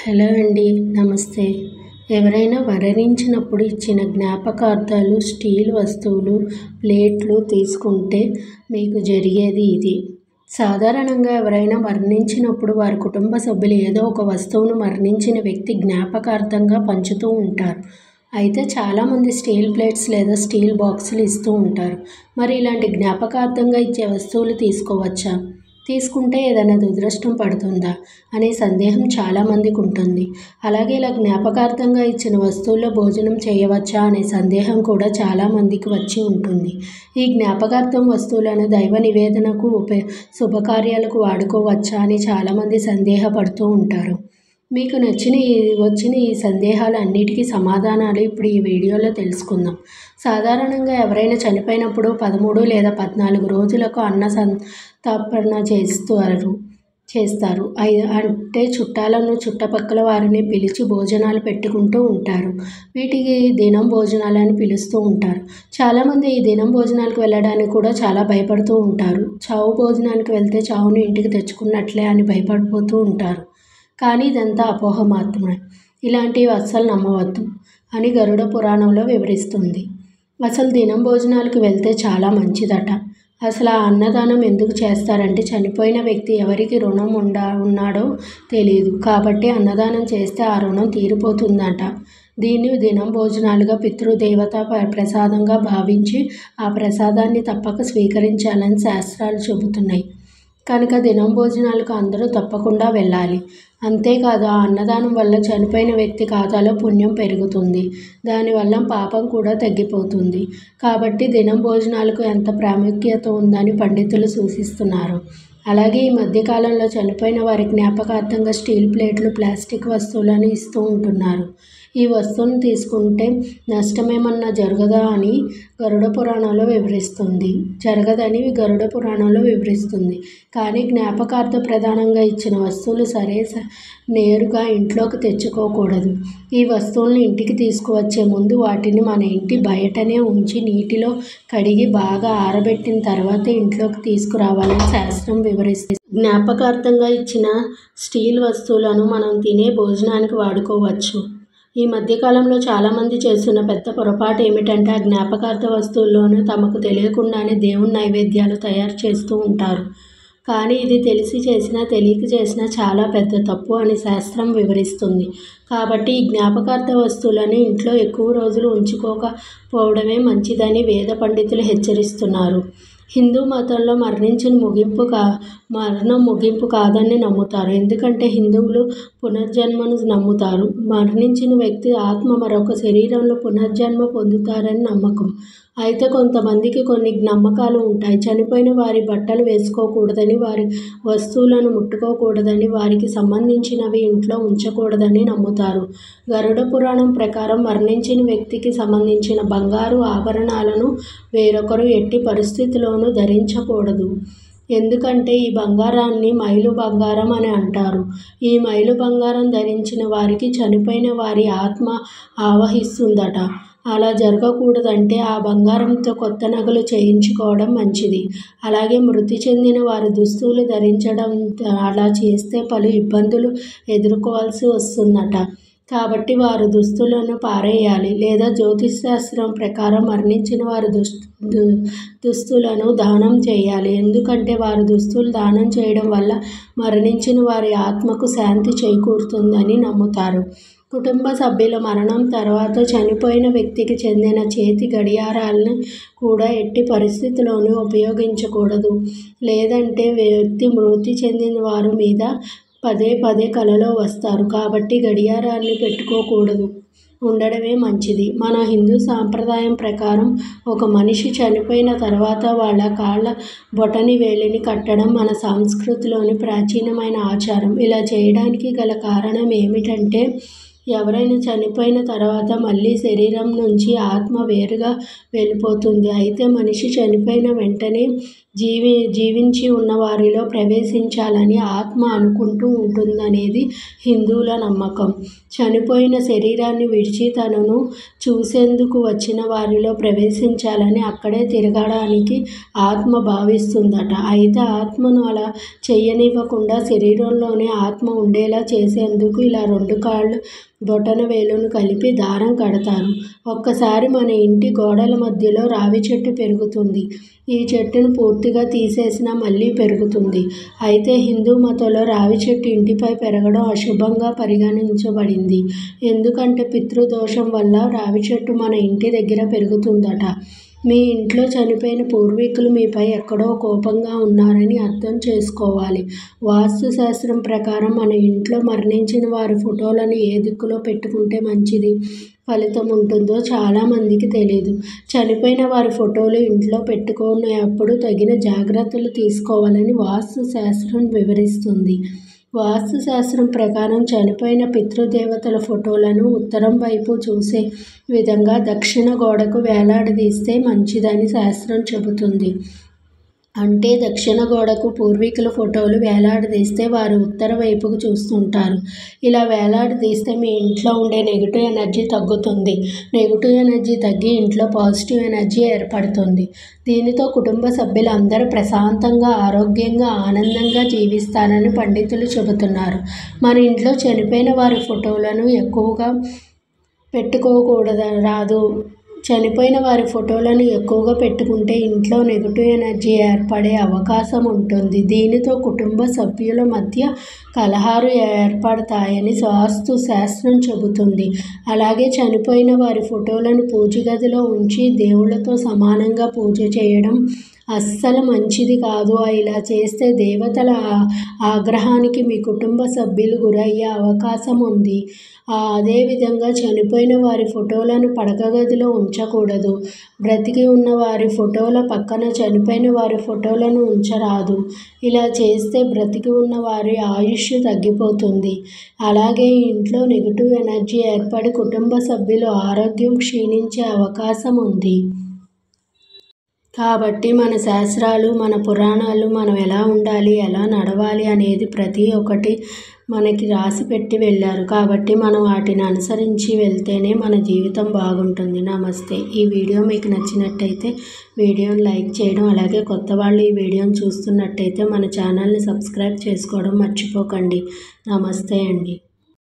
hello అండి నమస్తే ఎవరైనా మరణించినప్పుడు ఇచ్చిన జ్ఞాపకార్థాలు స్టీల్ వస్తువులు ప్లేట్లు తీసుకుంటే మీకు జరిగేది ఇది సాధారణంగా ఎవరైనా మరణించినప్పుడు వారి కుటుంబ సభ్యులు ఏదో ఒక వస్తువును మరణించిన వ్యక్తి జ్ఞాపకార్థంగా పంచుతూ ఉంటారు అయితే చాలామంది స్టీల్ ప్లేట్స్ లేదా స్టీల్ బాక్సులు ఇస్తూ ఉంటారు మరి ఇలాంటి జ్ఞాపకార్థంగా ఇచ్చే వస్తువులు తీసుకోవచ్చా తీసుకుంటే ఏదైనా దురదృష్టం పడుతుందా అనే సందేహం చాలామందికి ఉంటుంది అలాగే ఇలా జ్ఞాపకార్థంగా ఇచ్చిన వస్తువుల్లో భోజనం చేయవచ్చా అనే సందేహం కూడా చాలామందికి వచ్చి ఉంటుంది ఈ జ్ఞాపకార్థం వస్తువులను దైవ నివేదనకు ఉప శుభకార్యాలకు వాడుకోవచ్చా అని చాలామంది సందేహపడుతూ ఉంటారు మీకు నచ్చిన ఈ వచ్చిన ఈ సందేహాలు అన్నిటికీ సమాధానాలు ఇప్పుడు ఈ వీడియోలో తెలుసుకుందాం సాధారణంగా ఎవరైనా చనిపోయినప్పుడు పదమూడు లేదా పద్నాలుగు రోజులకు అన్న సంతర్పణ చేస్తారు చేస్తారు ఐ- అంటే చుట్టాలను చుట్టపక్కల వారిని పిలిచి భోజనాలు పెట్టుకుంటూ ఉంటారు వీటికి దినం భోజనాలు అని పిలుస్తూ ఉంటారు చాలామంది ఈ దినం భోజనాలకు వెళ్ళడానికి కూడా చాలా భయపడుతూ ఉంటారు చావు భోజనానికి వెళ్తే చావును ఇంటికి తెచ్చుకున్నట్లే అని భయపడిపోతూ ఉంటారు కానీ ఇదంతా అపోహ మాత్రమే ఇలాంటివి అస్సలు నమ్మవద్దు అని గరుడ పురాణంలో వివరిస్తుంది అసలు దినం భోజనాలకు వెళ్తే చాలా మంచిదట అసలు ఆ అన్నదానం ఎందుకు చేస్తారంటే చనిపోయిన వ్యక్తి ఎవరికి రుణం ఉండా ఉన్నాడో తెలియదు కాబట్టి అన్నదానం చేస్తే ఆ రుణం తీరిపోతుందట దీన్ని దినం భోజనాలుగా పితృదేవత ప- ప్రసాదంగా భావించి ఆ ప్రసాదాన్ని తప్పక స్వీకరించాలని శాస్త్రాలు చెబుతున్నాయి కనుక దినం భోజనాలకు అందరూ తప్పకుండా వెళ్ళాలి అంతేకాదు ఆ అన్నదానం వల్ల చనిపోయిన వ్యక్తి ఖాతాలో పుణ్యం పెరుగుతుంది దానివల్ల పాపం కూడా తగ్గిపోతుంది కాబట్టి దినం భోజనాలకు ఎంత ప్రాముఖ్యత ఉందని పండితులు సూచిస్తున్నారు అలాగే ఈ మధ్యకాలంలో చనిపోయిన వారి జ్ఞాపకార్థంగా స్టీల్ ప్లేట్లు ప్లాస్టిక్ వస్తువులను ఇస్తూ ఉంటున్నారు ఈ వస్తువును తీసుకుంటే నష్టమేమన్నా జరగదా అని గరుడ పురాణంలో వివరిస్తుంది జరగదని గరుడ పురాణంలో వివరిస్తుంది కానీ జ్ఞాపకార్థ ప్రధానంగా ఇచ్చిన వస్తువులు సరే స- నేరుగా ఇంట్లోకి తెచ్చుకోకూడదు ఈ వస్తువుల్ని ఇంటికి తీసుకువచ్చే ముందు వాటిని మన ఇంటి బయటనే ఉంచి నీటిలో కడిగి బాగా ఆరబెట్టిన తర్వాత ఇంట్లోకి తీసుకురావాలని శాస్త్రం వివరిస్తుంది జ్ఞాపకార్థంగా ఇచ్చిన స్టీల్ వస్తువులను మనం తినే భోజనానికి వాడుకోవచ్చు ఈ మధ్యకాలంలో చాలామంది చేస్తున్న పెద్ద పొరపాటు ఏమిటంటే ఆ జ్ఞాపకార్థ వస్తువుల్లోనూ తమకు తెలియకుండానే దేవుని నైవేద్యాలు తయారు చేస్తూ ఉంటారు కానీ ఇది తెలిసి చేసినా తెలియక చేసినా చాలా పెద్ద తప్పు అని శాస్త్రం వివరిస్తుంది కాబట్టి ఈ జ్ఞాపకార్థ వస్తువులను ఇంట్లో ఎక్కువ రోజులు ఉంచుకోకపోవడమే మంచిదని వేద పండితులు హెచ్చరిస్తున్నారు హిందూ మతంలో మరణించిన ముగింపు కా మరణం ముగింపు కాదని నమ్ముతారు ఎందుకంటే హిందువులు పునర్జన్మను నమ్ముతారు మరణించిన వ్యక్తి ఆత్మ మరొక శరీరంలో పునర్జన్మ పొందుతారని నమ్మకం అయితే కొంతమందికి కొన్ని నమ్మకాలు ఉంటాయి చనిపోయిన వారి బట్టలు వేసుకోకూడదని వారి వస్తువులను ముట్టుకోకూడదని వారికి సంబంధించినవి ఇంట్లో ఉంచకూడదని నమ్ముతారు గరుడ పురాణం ప్రకారం మరణించిన వ్యక్తికి సంబంధించిన బంగారు ఆభరణాలను వేరొకరు ఎట్టి పరిస్థితిలోనూ ధరించకూడదు ఎందుకంటే ఈ బంగారాన్ని మైలు బంగారం అని అంటారు ఈ మైలు బంగారం ధరించిన వారికి చనిపోయిన వారి ఆత్మ ఆవహిస్తుందట అలా జరగకూడదంటే ఆ బంగారంతో కొత్త నగలు చేయించుకోవడం మంచిది అలాగే మృతి చెందిన వారి దుస్తులు ధరించడం అలా చేస్తే పలు ఇబ్బందులు ఎదుర్కోవాల్సి వస్తుందట కాబట్టి వారు దుస్తులను పారేయాలి లేదా జ్యోతిష్ శాస్త్రం ప్రకారం మరణించిన వారి దుస్ దు- దుస్తులను దానం చేయాలి ఎందుకంటే వారి దుస్తులు దానం చేయడం వల్ల మరణించిన వారి ఆత్మకు శాంతి చేకూరుతుందని నమ్ముతారు కుటుంబ సభ్యుల మరణం తర్వాత చనిపోయిన వ్యక్తికి చెందిన చేతి గడియారాలను కూడా ఎట్టి పరిస్థితుల్లోనూ ఉపయోగించకూడదు లేదంటే వ్యక్తి మృతి చెందిన వారి మీద పదే పదే కలలో వస్తారు కాబట్టి గడియారాన్ని పెట్టుకోకూడదు ఉండడమే మంచిది మన హిందూ సాంప్రదాయం ప్రకారం ఒక మనిషి చనిపోయిన తర్వాత వాళ్ళ కాళ్ళ బొటని వేలిని కట్టడం మన సంస్కృతిలోని ప్రాచీనమైన ఆచారం ఇలా చేయడానికి గల కారణం ఏమిటంటే ఎవరైనా చనిపోయిన తర్వాత మళ్ళీ శరీరం నుంచి ఆత్మ వేరుగా వెళ్ళిపోతుంది అయితే మనిషి చనిపోయిన వెంటనే జీవి జీవించి ఉన్న వారిలో ప్రవేశించాలని ఆత్మ అనుకుంటూ ఉంటుందనేది హిందువుల నమ్మకం చనిపోయిన శరీరాన్ని విడిచి తనను చూసేందుకు వచ్చిన వారిలో ప్రవేశించాలని అక్కడే తిరగడానికి ఆత్మ భావిస్తుందట అయితే ఆత్మను అలా చేయనివ్వకుండా శరీరంలోనే ఆత్మ ఉండేలా చేసేందుకు ఇలా రెండు కాళ్ళు బొటన వేలును కలిపి దారం కడతారు ఒక్కసారి మన ఇంటి గోడల మధ్యలో రావి చెట్టు పెరుగుతుంది ఈ చెట్టును పూర్తిగా తీసేసినా మళ్ళీ పెరుగుతుంది అయితే హిందూ మతంలో రావి చెట్టు ఇంటిపై పెరగడం అశుభంగా పరిగణించబడింది ఎందుకంటే పితృదోషం వల్ల రావి చెట్టు మన ఇంటి దగ్గర పెరుగుతుందట మీ ఇంట్లో చనిపోయిన పూర్వీకులు మీపై ఎక్కడో కోపంగా ఉన్నారని అర్థం చేసుకోవాలి వాస్తు శాస్త్రం ప్రకారం మన ఇంట్లో మరణించిన వారి ఫోటోలను ఏ దిక్కులో పెట్టుకుంటే మంచిది ఫలితం ఉంటుందో చాలామందికి తెలియదు చనిపోయిన వారి ఫోటోలు ఇంట్లో పెట్టుకునేటప్పుడు తగిన జాగ్రత్తలు తీసుకోవాలని వాస్తు శాస్త్రం వివరిస్తుంది వాస్తు శాస్త్రం ప్రకారం చనిపోయిన పితృదేవతల ఫోటోలను ఉత్తరం వైపు చూసే విధంగా దక్షిణ గోడకు వేలాడదీస్తే మంచిదని శాస్త్రం చెబుతుంది అంటే దక్షిణ గోడకు పూర్వీకుల ఫోటోలు వేలాడదీస్తే వారు ఉత్తర వైపుకు చూస్తుంటారు ఇలా వేలాడదీస్తే మీ ఇంట్లో ఉండే నెగిటివ్ ఎనర్జీ తగ్గుతుంది నెగిటివ్ ఎనర్జీ తగ్గి ఇంట్లో పాజిటివ్ ఎనర్జీ ఏర్పడుతుంది దీనితో కుటుంబ సభ్యులు అందరూ ప్రశాంతంగా ఆరోగ్యంగా ఆనందంగా జీవిస్తారని పండితులు చెబుతున్నారు మన ఇంట్లో చనిపోయిన వారి ఫోటోలను ఎక్కువగా పెట్టుకోకూడదు రాదు చనిపోయిన వారి ఫోటోలను ఎక్కువగా పెట్టుకుంటే ఇంట్లో నెగిటివ్ ఎనర్జీ ఏర్పడే అవకాశం ఉంటుంది దీనితో కుటుంబ సభ్యుల మధ్య కలహాలు ఏర్పడతాయని వాస్తు శాస్త్రం చెబుతుంది అలాగే చనిపోయిన వారి ఫోటోలను పూజ గదిలో ఉంచి దేవుళ్ళతో సమానంగా పూజ చేయడం అస్సలు మంచిది కాదు ఇలా చేస్తే దేవతల ఆగ్రహానికి మీ కుటుంబ సభ్యులు గురయ్యే అవకాశం ఉంది అదేవిధంగా చనిపోయిన వారి ఫోటోలను పడక గదిలో ఉంచకూడదు బ్రతికి ఉన్న వారి ఫోటోల పక్కన చనిపోయిన వారి ఫోటోలను ఉంచరాదు ఇలా చేస్తే బ్రతికి ఉన్న వారి ఆయుష్ తగ్గిపోతుంది అలాగే ఇంట్లో నెగిటివ్ ఎనర్జీ ఏర్పడి కుటుంబ సభ్యులు ఆరోగ్యం క్షీణించే అవకాశం ఉంది కాబట్టి మన శాస్త్రాలు మన పురాణాలు మనం ఎలా ఉండాలి ఎలా నడవాలి అనేది ప్రతి ఒక్కటి మనకి రాసి పెట్టి వెళ్ళారు కాబట్టి మనం వాటిని అనుసరించి వెళ్తేనే మన జీవితం బాగుంటుంది నమస్తే ఈ వీడియో మీకు నచ్చినట్టయితే వీడియోని లైక్ చేయడం అలాగే కొత్త వాళ్ళు ఈ వీడియోని చూస్తున్నట్టయితే మన ఛానల్ని సబ్స్క్రైబ్ చేసుకోవడం మర్చిపోకండి నమస్తే అండి